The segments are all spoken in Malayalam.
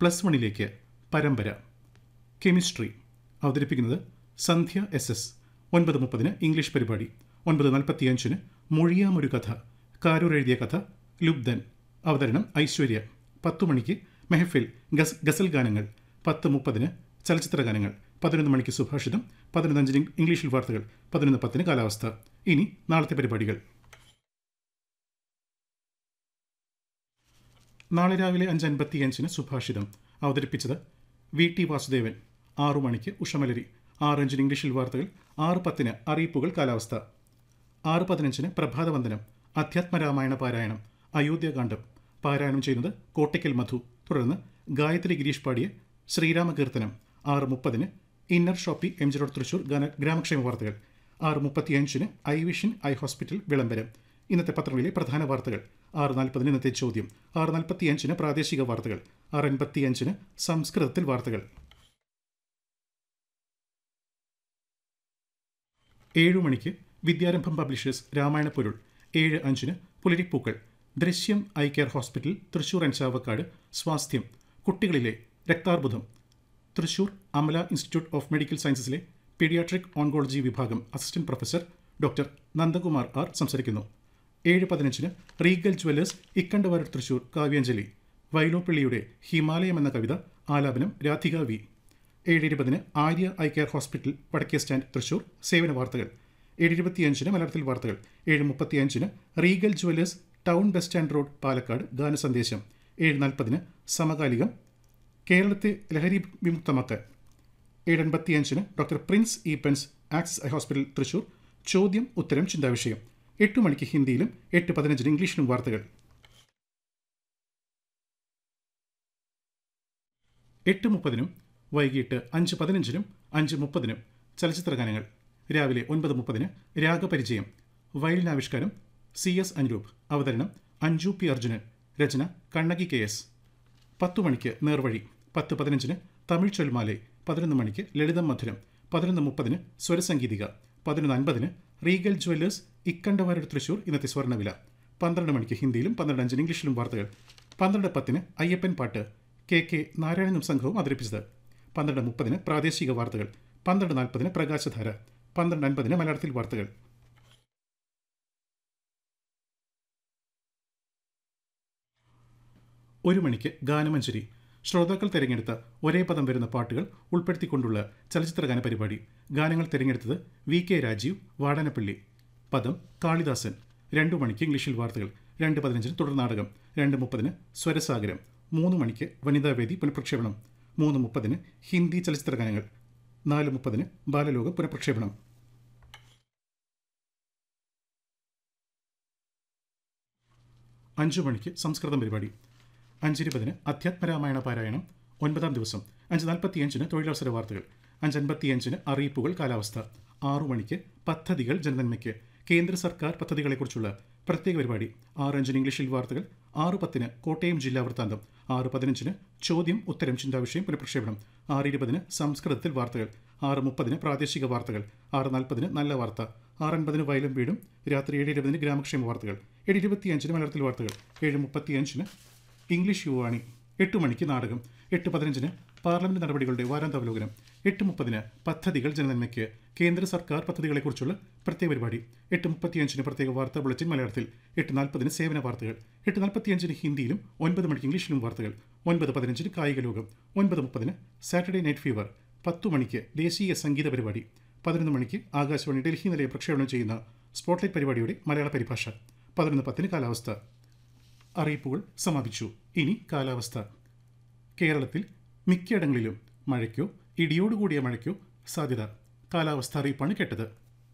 പ്ലസ് വണ്ണിലേക്ക് പരമ്പര കെമിസ്ട്രി അവതരിപ്പിക്കുന്നത് സന്ധ്യ എസ് എസ് ഒൻപത് മുപ്പതിന് ഇംഗ്ലീഷ് പരിപാടി ഒൻപത് നാൽപ്പത്തിയഞ്ചിന് മൊഴിയാമൊരു കഥ കാരൂർ എഴുതിയ കഥ ലുബ്ധൻ അവതരണം ഐശ്വര്യ പത്തു മണിക്ക് മെഹഫിൽ ഗസ് ഗസൽ ഗാനങ്ങൾ പത്ത് മുപ്പതിന് ചലച്ചിത്ര ഗാനങ്ങൾ പതിനൊന്ന് മണിക്ക് സുഭാഷിതം പതിനൊന്നഞ്ചിന് ഇംഗ്ലീഷിൽ വാർത്തകൾ പതിനൊന്ന് പത്തിന് കാലാവസ്ഥ ഇനി നാളത്തെ പരിപാടികൾ നാളെ രാവിലെ അഞ്ച് അൻപത്തിയഞ്ചിന് സുഭാഷിതം അവതരിപ്പിച്ചത് വി ടി വാസുദേവൻ ആറു മണിക്ക് ഉഷമലരി ആറ് അഞ്ചിന് ഇംഗ്ലീഷിൽ വാർത്തകൾ ആറ് പത്തിന് അറിയിപ്പുകൾ കാലാവസ്ഥ ആറ് പതിനഞ്ചിന് പ്രഭാതവന്ദനം അധ്യാത്മരാമായണ പാരായണം അയോധ്യാകാന്ഡം പാരായണം ചെയ്യുന്നത് കോട്ടയ്ക്കൽ മധു തുടർന്ന് ഗായത്രി ഗിരീഷ് പാടിയ ശ്രീരാമകീർത്തനം ആറ് മുപ്പതിന് inner shoppe M G road Thrissur ഗാന ഗ്രാമക്ഷേമ വാർത്തകൾ ആറ് മുപ്പത്തിയഞ്ചിന് ഐ വിഷൻ ഐ ഹോസ്പിറ്റൽ വിളംബരം ഇന്നത്തെ പത്രങ്ങളിലെ പ്രധാന വാർത്തകൾ ആറ് നാൽപ്പതിന് ഇന്നത്തെ ചോദ്യം ആറ് നാൽപ്പത്തിയഞ്ചിന് പ്രാദേശിക വാർത്തകൾ ആറ് എൺപത്തിയഞ്ചിന് സംസ്കൃതത്തിൽ വാർത്തകൾ ഏഴു മണിക്ക് വിദ്യാരംഭം പബ്ലിഷേഴ്സ് രാമായണ പൊരുൾ ഏഴ് അഞ്ചിന് പുലരിപ്പൂക്കൾ ദൃശ്യം I care hospital Thrissur and Chavakkad സ്വാസ്ഥ്യം കുട്ടികളിലെ രക്താർബുദം Thrissur Amala institute of medical സയൻസസിലെ പീഡിയാട്രിക് ഓൺകോളജി വിഭാഗം assistant professor doctor Nandakumar R സംസാരിക്കുന്നു ഏഴ് പതിനഞ്ചിന് റീഗൽ ജ്വല്ലേഴ്സ് ഇക്കണ്ടവാരർ തൃശൂർ കാവ്യാഞ്ജലി വൈലോപ്പിള്ളിയുടെ ഹിമാലയം എന്ന കവിത ആലാപനം രാധിക വി ഏഴ് ഇരുപതിന് ആര്യ ഐ കെയർ ഹോസ്പിറ്റൽ വടക്കേ സ്റ്റാൻഡ് തൃശൂർ സേവന വാർത്തകൾ ഏഴ് ഇരുപത്തിയഞ്ചിന് മലയാളത്തിൽ വാർത്തകൾ ഏഴ് മുപ്പത്തിയഞ്ചിന് Regal jewellers town bus stand road Palakkad ഗാനസന്ദേശം ഏഴ് നാൽപ്പതിന് സമകാലികം കേരളത്തെ ലഹരി വിമുക്തമാക്കാൻ ഏഴ് എൺപത്തിയഞ്ചിന് doctor Prince Eapen's Axis eye hospital Thrissur ചോദ്യം ഉത്തരം ചിന്താവിഷയം എട്ട് മണിക്ക് ഹിന്ദിയിലും എട്ട് പതിനഞ്ചിന് ഇംഗ്ലീഷിലും വാർത്തകൾ എട്ട് മുപ്പതിനും വൈകിട്ട് അഞ്ച് പതിനഞ്ചിനും അഞ്ച് മുപ്പതിനും ചലച്ചിത്ര ഗാനങ്ങൾ രാവിലെ ഒൻപത് മുപ്പതിന് രാഗപരിചയം വയലിനാവിഷ്കാരം സി എസ് അനുരൂപ് അവതരണം അഞ്ജു പി അർജുനൻ രചന കണ്ണകി കെ എസ് പത്തു മണിക്ക് നേർവഴി പത്ത് പതിനഞ്ചിന് തമിഴ് ചൊൽമാലെ പതിനൊന്ന് മണിക്ക് ലളിതം മധുരം പതിനൊന്ന് മുപ്പതിന് സ്വരസംഗീതിക പതിനൊന്ന് അൻപതിന് റീഗൽ ജ്വല്ലേഴ്സ് ഇക്കണ്ടവാരൂർ തൃശൂർ ഇന്നത്തെ സ്വർണ്ണവില പന്ത്രണ്ട് മണിക്ക് ഹിന്ദിയിലും പന്ത്രണ്ട് അഞ്ചിന് ഇംഗ്ലീഷിലും വാർത്തകൾ പന്ത്രണ്ട് പത്തിന് അയ്യപ്പൻ പാട്ട് കെ കെ നാരായണനും സംഘവും അവതരിപ്പിച്ചത് പന്ത്രണ്ട് മുപ്പതിന് പ്രാദേശിക വാർത്തകൾ പന്ത്രണ്ട് നാൽപ്പതിന് പ്രകാശധാര പന്ത്രണ്ട് അൻപതിന് മലയാളത്തിൽ വാർത്തകൾ ഒരു മണിക്ക് ഗാനമഞ്ജരി ശ്രോതാക്കൾ തിരഞ്ഞെടുത്ത ഒരേ പദം വരുന്ന പാട്ടുകൾ ഉൾപ്പെടുത്തിക്കൊണ്ടുള്ള ചലച്ചിത്ര ഗാന പരിപാടി ഗാനങ്ങൾ തിരഞ്ഞെടുത്തത് വി കെ രാജീവ് വാടനപ്പള്ളി പദം കാളിദാസൻ രണ്ടു മണിക്ക് ഇംഗ്ലീഷിൽ വാർത്തകൾ രണ്ട് പതിനഞ്ചിന് തുടർ നാടകം രണ്ട് മുപ്പതിന് സ്വരസാഗരം മൂന്ന് മണിക്ക് വനിതാവേദി പുനഃപ്രക്ഷേപണം മൂന്ന് മുപ്പതിന് ഹിന്ദി ചലച്ചിത്ര ഗാനങ്ങൾ നാല് മുപ്പതിന് ബാലലോകം പുനഃപ്രക്ഷേപണം അഞ്ചു മണിക്ക് സംസ്കൃതം പരിപാടി അഞ്ചിരുപതിന് അധ്യാത്മരാമായണ പാരായണം ഒൻപതാം ദിവസം അഞ്ച് നാൽപ്പത്തിയഞ്ചിന് തൊഴിലവസര വാർത്തകൾ അഞ്ച് അൻപത്തിയഞ്ചിന് അറിയിപ്പുകൾ കാലാവസ്ഥ ആറു മണിക്ക് പദ്ധതികൾ ജനനന്മയ്ക്ക് കേന്ദ്ര സർക്കാർ പദ്ധതികളെക്കുറിച്ചുള്ള പ്രത്യേക പരിപാടി ആറ് അഞ്ചിന് ഇംഗ്ലീഷിൽ വാർത്തകൾ ആറ് പത്തിന് കോട്ടയം ജില്ലാ വൃത്താന്തം ആറ് പതിനഞ്ചിന് ചോദ്യം ഉത്തരം ചിന്താവിഷയം പുനഃപ്രക്ഷേപണം ആറ് ഇരുപതിന് സംസ്കൃതത്തിൽ വാർത്തകൾ ആറ് മുപ്പതിന് പ്രാദേശിക വാർത്തകൾ ആറ് നാൽപ്പതിന് നല്ല വാർത്ത ആറ് അൻപതിന് വയലും വീടും രാത്രി ഏഴ് ഇരുപതിന് ഗ്രാമക്ഷേമ വാർത്തകൾ ഏഴ് ഇരുപത്തിയഞ്ചിന് മലയാളത്തിൽ വാർത്തകൾ ഏഴ് മുപ്പത്തിയഞ്ചിന് ഇംഗ്ലീഷ് യുവാണി എട്ട് മണിക്ക് നാടകം എട്ട് പതിനഞ്ചിന് പാർലമെന്റ് നടപടികളുടെ വാരാന്താവലോകനം എട്ട് മുപ്പതിന് പദ്ധതികൾ ജനനന്മയ്ക്ക് കേന്ദ്ര സർക്കാർ പദ്ധതികളെക്കുറിച്ചുള്ള പ്രത്യേക പരിപാടി എട്ട് മുപ്പത്തിയഞ്ചിന് പ്രത്യേക വാർത്താ ബുള്ളറ്റിൻ മലയാളത്തിൽ എട്ട് നാൽപ്പതിന് സേവന വാർത്തകൾ എട്ട് നാൽപ്പത്തിയഞ്ചിന് ഹിന്ദിയിലും ഒൻപത് മണിക്ക് ഇംഗ്ലീഷിലും വാർത്തകൾ ഒൻപത് പതിനഞ്ചിന് കായിക ലോകം ഒൻപത് മുപ്പതിന് സാറ്റർഡേ നൈറ്റ് ഫീവർ പത്തു മണിക്ക് ദേശീയ സംഗീത പരിപാടി പതിനൊന്ന് മണിക്ക് ആകാശവാണി ഡൽഹി നിലയം പ്രക്ഷേപണം ചെയ്യുന്ന സ്പോട്ട്ലൈറ്റ് പരിപാടിയുടെ മലയാള പരിഭാഷ പതിനൊന്ന് പത്തിന് കാലാവസ്ഥ അറിയിപ്പുകൾ സമാപിച്ചു ഇനി കാലാവസ്ഥ കേരളത്തിൽ മിക്കയിടങ്ങളിലും മഴയ്ക്കോ ഇടിയോടുകൂടിയ മഴയ്ക്കോ സാധ്യത കാലാവസ്ഥ അറിയിപ്പാണ് കേട്ടത്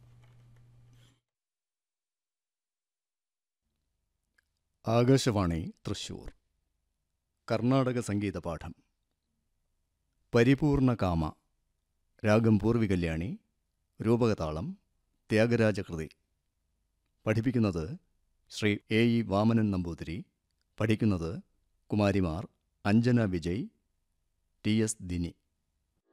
ആകാശവാണി തൃശൂർ കർണാടക സംഗീത പാഠം പരിപൂർണ കാമ രാഗം പൂർവികല്യാണി രൂപകതാളം ത്യാഗരാജകൃതി പഠിപ്പിക്കുന്നത് ശ്രീ എ ഇ വാമനൻ നമ്പൂതിരി പഠിക്കുന്നത് കുമാരിമാർ അഞ്ജന വിജയ് ടി എസ് ദിനി